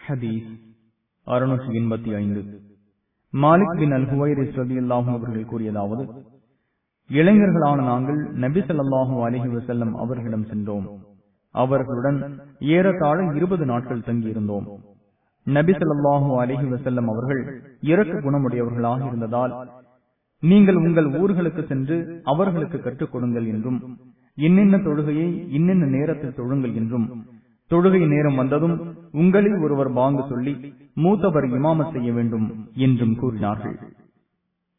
ஹதீஸ் அறுநூற்றி எண்பத்தி ஐந்து மாலிக் பின் அல் ஹுவைரிஸ் ரலியல்லாஹு அவர்கள் கூறியதாவது இளைஞர்களான நாங்கள் நபி ஸல்லல்லாஹு அலைஹி வஸல்லம் அவர்களிடம் சென்றோம் அவர்களுடன் ஏறத்தாழ இருபது நாட்கள் தங்கியிருந்தோம் நபி ஸல்லல்லாஹு அலைஹி வஸல்லம் அவர்கள் இரக்க குணமுடையவர்களாக இருந்ததால் நீங்கள் உங்கள் ஊர்களுக்கு சென்று அவர்களுக்கு கற்றுக் கொடுங்கள் என்றும் இன்னின்ன தொழுகையை இன்னின்ன நேரத்தில் தொழுங்கள் என்றும் தொழுகை நேரம் வந்ததும் உங்களில் ஒருவர் பாங்கு சொல்லி மூத்தவர் இமாமத் செய்ய வேண்டும் என்றும் கூறினார்கள்